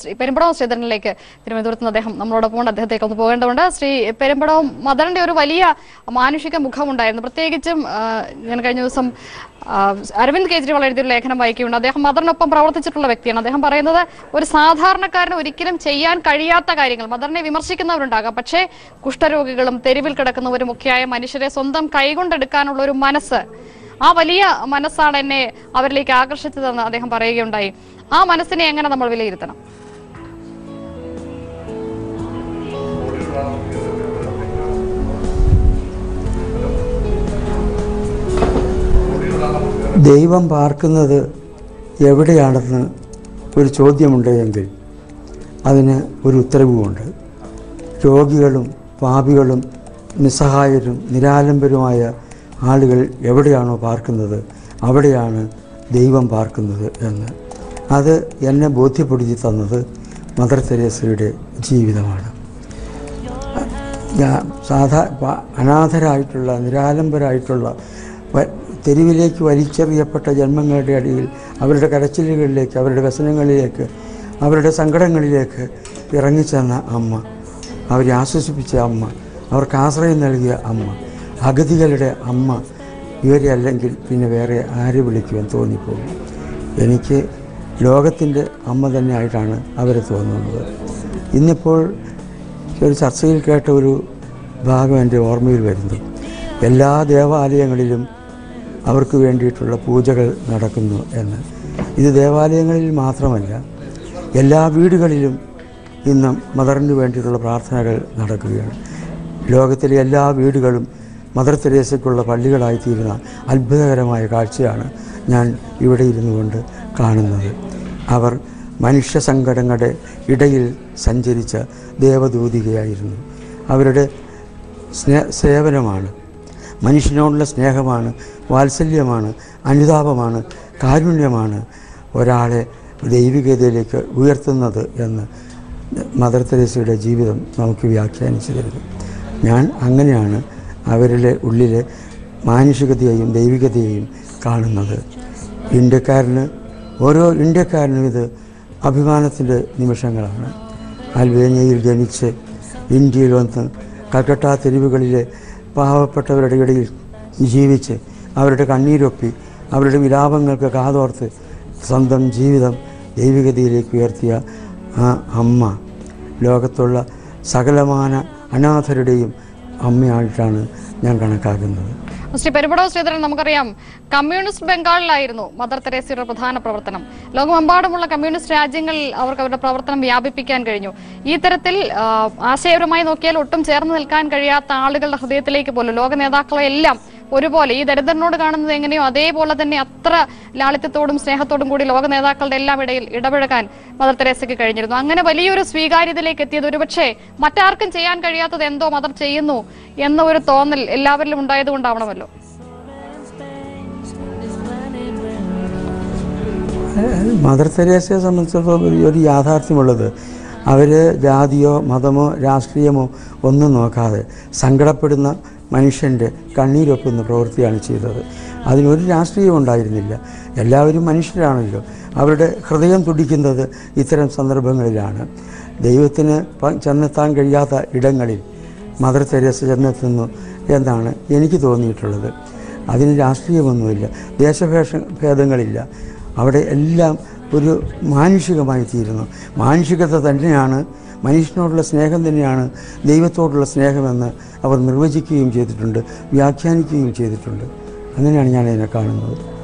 ശ്രീ പെരുമ്പടവും ശ്രീധരനിലേക്ക് തിരുവനന്തപുരത്ത് നിന്ന് അദ്ദേഹം നമ്മളോടൊപ്പം ഉണ്ട് അദ്ദേഹത്തേക്ക് ഒന്ന് പോകേണ്ടതുണ്ട് ശ്രീ പെരുമ്പടവും മദറിന്റെ ഒരു വലിയ മാനുഷിക മുഖമുണ്ടായിരുന്നു പ്രത്യേകിച്ചും ആ, ഞാൻ കഴിഞ്ഞ ദിവസം ആ, അരവിന്ദ് കെജ്രിവാൾ എഴുതിയ ഒരു ലേഖനം വായിക്കുകയുണ്ട് അദ്ദേഹം മദറിനൊപ്പം പ്രവർത്തിച്ചിട്ടുള്ള വ്യക്തിയാണ് അദ്ദേഹം പറയുന്നത് ഒരു സാധാരണക്കാരന് ഒരിക്കലും ചെയ്യാൻ കഴിയാത്ത കാര്യങ്ങൾ മദറിനെ വിമർശിക്കുന്നവരുണ്ടാകാം പക്ഷേ കുഷ്ഠരോഗികളും തെരുവിൽ കിടക്കുന്നവരും ഒക്കെയായ മനുഷ്യരെ സ്വന്തം കൈകൊണ്ടെടുക്കാനുള്ള ഒരു മനസ്സ് ആ വലിയ മനസ്സാണ് എന്നെ അവരിലേക്ക് ആകർഷിച്ചതെന്ന് അദ്ദേഹം പറയുകയുണ്ടായി ആ മനസ്സിനെ എങ്ങനെ നമ്മൾ വിലയിരുത്തണം ദൈവം പാർക്കുന്നത് എവിടെയാണെന്ന് ഒരു ചോദ്യമുണ്ട് എങ്കിൽ അതിന് ഒരു ഉത്തരവുമുണ്ട് രോഗികളും പാപികളും നിസ്സഹായരും നിരാലംബരുമായ ആളുകൾ എവിടെയാണോ പാർക്കുന്നത് അവിടെയാണ് ദൈവം പാർക്കുന്നത് എന്ന് അത് എന്നെ ബോധ്യപ്പെടുത്തി തന്നത് മദർ തെരേസയുടെ ജീവിതമാണ് ഞാ- സാധാ പ- അനാഥരായിട്ടുള്ള നിരാലംബരായിട്ടുള്ള വ- തെരുവിലേക്ക് വലിച്ചെറിയപ്പെട്ട ജന്മങ്ങളുടെ അടിയിൽ അവരുടെ കരച്ചിലുകളിലേക്ക് അവരുടെ വ്യസനങ്ങളിലേക്ക് അവരുടെ സങ്കടങ്ങളിലേക്ക് ഇറങ്ങിച്ചെന്ന അമ്മ അവരെ ആശ്വസിപ്പിച്ച അമ്മ അവർക്ക് ആശ്രയം നൽകിയ അമ്മ അഗതികളുടെ അമ്മ ഇവരെ അല്ലെങ്കിൽ പിന്നെ വേറെ ആരെ വിളിക്കുമെന്ന് തോന്നിപ്പോകും എനിക്ക് ലോകത്തിൻ്റെ അമ്മ തന്നെ ആയിട്ടാണ് അവരെ തോന്നുന്നത് ഇന്നിപ്പോൾ ഒരു ചർച്ചയിൽ കേട്ട ഒരു ഭാഗം എൻ്റെ ഓർമ്മയിൽ വരുന്നു എല്ലാ ദേവാലയങ്ങളിലും അവർക്ക് വേണ്ടിയിട്ടുള്ള പൂജകൾ നടക്കുന്നു എന്ന് ഇത് ദേവാലയങ്ങളിൽ മാത്രമല്ല എല്ലാ വീടുകളിലും ഇന്നും മദറിന് വേണ്ടിയിട്ടുള്ള പ്രാർത്ഥനകൾ നടക്കുകയാണ് ലോകത്തിലെ എല്ലാ വീടുകളും മദർ തെരേസയ്ക്കുള്ള പള്ളികളായിത്തീരുന്ന അത്ഭുതകരമായ കാഴ്ചയാണ് ഞാൻ ഇവിടെ ഇരുന്നു കൊണ്ട് കാണുന്നത് അവർ മനുഷ്യ സങ്കടങ്ങളുടെ ഇടയിൽ സഞ്ചരിച്ച ദേവദൂതികയായിരുന്നു അവരുടെ സ്നേ സേവനമാണ് മനുഷ്യനോടുള്ള സ്നേഹമാണ് വാത്സല്യമാണ് അനുതാപമാണ് കാരുണ്യമാണ് ഒരാളെ ദൈവികതയിലേക്ക് ഉയർത്തുന്നത് എന്ന് മദർ തെരേസയുടെ ജീവിതം നമുക്ക് വ്യാഖ്യാനിച്ചു തരുന്നു ഞാൻ അങ്ങനെയാണ് അവരിലെ ഉള്ളിലെ മാനുഷികതയെയും ദൈവികതയെയും കാണുന്നത് ഇന്ത്യക്കാരന് ഓരോ ഇന്ത്യക്കാരനും ഇത് അഭിമാനത്തിൻ്റെ നിമിഷങ്ങളാണ് അൽബേനിയയിൽ ജനിച്ച് ഇന്ത്യയിൽ വന്ന് കൽക്കട്ട തെരുവുകളിലെ പാവപ്പെട്ടവരുടെ ഇടയിൽ ജീവിച്ച് അവരുടെ കണ്ണീരൊപ്പി അവരുടെ വിലാപങ്ങൾക്ക് കാതോർത്ത് സ്വന്തം ജീവിതം ദൈവികതയിലേക്ക് ഉയർത്തിയ ആ അമ്മ ലോകത്തുള്ള സകലമാന അനാഥരുടെയും അമ്മയായിട്ടാണ് ഞാൻ കണക്കാക്കുന്നത് ശ്രീ പെരുമ്പടവ് ശ്രീധരൻ നമുക്കറിയാം കമ്മ്യൂണിസ്റ്റ് ബംഗാളിലായിരുന്നു മദർ തെരേസയുടെ പ്രധാന പ്രവർത്തനം ലോകമെമ്പാടുമുള്ള കമ്മ്യൂണിസ്റ്റ് രാജ്യങ്ങളിൽ അവർക്ക് അവരുടെ പ്രവർത്തനം വ്യാപിപ്പിക്കാൻ കഴിഞ്ഞു ഈ തരത്തിൽ ആ, ആശയപരമായി നോക്കിയാൽ ഒട്ടും ചേർന്ന് നിൽക്കാൻ കഴിയാത്ത ആളുകളുടെ ഹൃദയത്തിലേക്ക് പോലും ലോക നേതാക്കളെ എല്ലാം ഒരുപോലെ ഈ ദരിദ്രനോട് കാണുന്നത് എങ്ങനെയോ അതേപോലെ തന്നെ അത്ര ലാളിത്യത്തോടും സ്നേഹത്തോടും കൂടി ലോക നേതാക്കളുടെ എല്ലാം ഇടയിൽ ഇടപഴകാൻ മദർ തെരേസയ്ക്ക് കഴിഞ്ഞിരുന്നു അങ്ങനെ വലിയൊരു സ്വീകാര്യതയിലേക്ക് എത്തിയത് ഒരുപക്ഷെ മറ്റാർക്കും ചെയ്യാൻ കഴിയാത്തത് എന്തോ മദർ ചെയ്യുന്നു എന്ന ഒരു തോന്നൽ എല്ലാവരിലും ഉണ്ടായതുകൊണ്ടാവണമല്ലോ മദർ തെരേസയെ സംബന്ധിച്ചിടത്തോളം ഒരു- ഒരു യാഥാർത്ഥ്യമുള്ളത് അവർ ജാതിയോ മതമോ രാഷ്ട്രീയമോ ഒന്നും നോക്കാതെ സങ്കടപ്പെടുന്ന മനുഷ്യൻ്റെ കണ്ണീരൊപ്പുന്ന പ്രവൃത്തിയാണ് ചെയ്തത് അതിനൊരു രാഷ്ട്രീയം ഉണ്ടായിരുന്നില്ല എല്ലാവരും മനുഷ്യരാണല്ലോ അവരുടെ ഹൃദയം തുടിക്കുന്നത് ഇത്തരം സന്ദർഭങ്ങളിലാണ് ദൈവത്തിന് പ- ചെന്നെത്താൻ കഴിയാത്ത ഇടങ്ങളിൽ മദർ തെരേസ ചെന്നെത്തുന്നു എന്നാണ് എനിക്ക് തോന്നിയിട്ടുള്ളത് അതിന് രാഷ്ട്രീയമൊന്നുമില്ല ദേശഭേഷ ഭേദങ്ങളില്ല അവിടെ എല്ലാം ഒരു മാനുഷികമായി തീരുന്നു മാനുഷികത തന്നെയാണ് മനുഷ്യനോടുള്ള സ്നേഹം തന്നെയാണ് ദൈവത്തോടുള്ള സ്നേഹമെന്ന് അവർ നിർവചിക്കുകയും ചെയ്തിട്ടുണ്ട് വ്യാഖ്യാനിക്കുകയും ചെയ്തിട്ടുണ്ട് അങ്ങനെയാണ് ഞാൻ അതിനെ കാണുന്നത്